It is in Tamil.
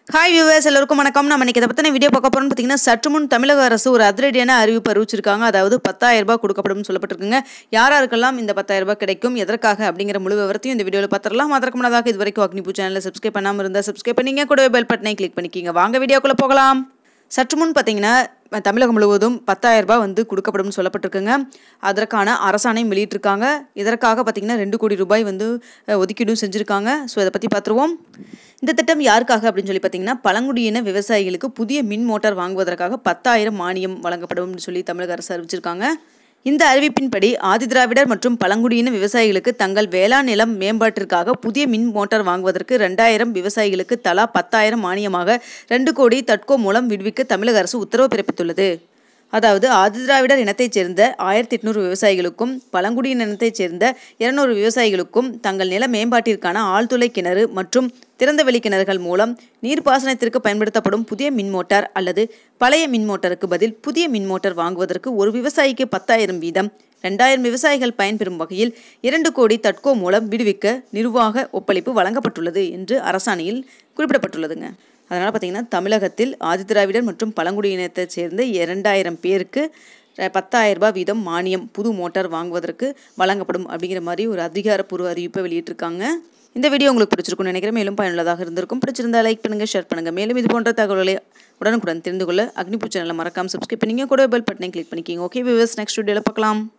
ஹாய் வியூவர்ஸ் எல்லோருக்கும் வணக்கம் நம்ம இன்னைக்கு இதை பற்றின வீடியோ பார்க்க போகிறோம்னு பார்த்தீங்கன்னா சற்று முன் தமிழக அரசு ஒரு அதிரடியான அறிவிப்பு அறிவிச்சிருக்காங்க அதாவது பத்தாயிரம் ரூபாய் கொடுக்கப்படும் சொல்லப்பட்டிருக்குங்க யார் யாருக்கெல்லாம் இந்த பத்தாயிரம் ரூபாய் கிடைக்கும் எதற்காக அப்படிங்கிற முழு விவரத்தையும் இந்த வீடியோவில் பார்த்துடலாம் அதற்கு முன்னதாக இது வரைக்கும் அக்னிபூ சேனலை சப்ஸ்கிரைப் பண்ணாமல் இருந்தால் சப்ஸ்கிரைப் பண்ணிங்க கூடவே பெல் பட்டனை கிளிக் பண்ணிக்கிங்க வாங்க வீடியோக்குள்ளே போகலாம் சற்று முன் பார்த்தீங்கன்னா தமிழகம் முழுவதும் பத்தாயிரம் ரூபாய் வந்து கொடுக்கப்படும் சொல்லப்பட்டிருக்குங்க அதற்கான அரசாணையும் வெளியிட்டிருக்காங்க இதற்காக பார்த்தீங்கன்னா ரெண்டு கோடி ரூபாய் வந்து அஹ், ஒதுக்கீடும் செஞ்சுருக்காங்க ஸோ இதை பற்றி பார்த்துருவோம் இந்த திட்டம் யாருக்காக அப்படின்னு சொல்லி பார்த்தீங்கன்னா பழங்குடியின விவசாயிகளுக்கு புதிய மின் மோட்டார் வாங்குவதற்காக பத்தாயிரம் மானியம் வழங்கப்படும் சொல்லி தமிழக அரசு அறிவிச்சிருக்காங்க இந்த அறிவிப்பின்படி ஆதிதிராவிடர் மற்றும் பழங்குடியின விவசாயிகளுக்கு தங்கள் வேளாண் நிலம் மேம்பாட்டிற்காக புதிய மின் மோட்டார் வாங்குவதற்கு ரெண்டாயிரம் விவசாயிகளுக்கு தலா பத்தாயிரம் மானியமாக ரெண்டு கோடி தட்கோ மூலம் விடுவிக்க தமிழக அரசு உத்தரவு பிறப்பித்துள்ளது அதாவது ஆதிதிராவிடர் இனத்தைச் சேர்ந்த ஆயிரத்தி எட்நூறு விவசாயிகளுக்கும் பழங்குடியின இனத்தைச் சேர்ந்த இருநூறு விவசாயிகளுக்கும் தங்கள் நில மேம்பாட்டிற்கான ஆழ்துளை கிணறு மற்றும் திறந்தவெளி கிணறுகள் மூலம் நீர்ப்பாசனத்திற்கு பயன்படுத்தப்படும் புதிய மின் மோட்டார் அல்லது பழைய மின் மோட்டாருக்கு பதில் புதிய மின் மோட்டார் வாங்குவதற்கு ஒரு விவசாயிக்கு பத்தாயிரம் வீதம் ரெண்டாயிரம் விவசாயிகள் பயன்பெறும் வகையில் இரண்டு கோடி தட்கோ மூலம் விடுவிக்க நிர்வாக ஒப்பளிப்பு வழங்கப்பட்டுள்ளது என்று அரசாணையில் குறிப்பிடப்பட்டுள்ளதுங்க அதனால் பார்த்தீங்கன்னா தமிழகத்தில் ஆதிதிராவிடர் மற்றும் பழங்குடியினத்தைச் சேர்ந்த இரண்டாயிரம் பேருக்கு அஹ், பத்தாயிரம் ரூபாய் வீதம் மானியம் புது மோட்டார் வாங்குவதற்கு வழங்கப்படும் அப்படிங்கிற மாதிரி ஒரு அதிகாரப்பூர்வ அறிவிப்பை வெளியிட்டிருக்காங்க இந்த வீடியோ உங்களுக்கு பிடிச்சிருக்கும்னு நினைக்கிறேன் மேலும் பயனுள்ளதாக இருந்திருக்கும் பிடிச்சிருந்தா லைக் பண்ணுங்கள் ஷேர் பண்ணுங்கள் மேலும் இது போன்ற தகவல்களை உடனுக்குடன் தெரிந்து கொள்ள அக்னிபூ சேனலை மறக்காம சப்ஸ்கிரைப் பண்ணிங்க கூட பெல் பட்டனை கிளிக் பண்ணிக்கிங்க ஓகே வியூவர்ஸ் நெக்ஸ்ட் வீடியோவில் பார்க்கலாம்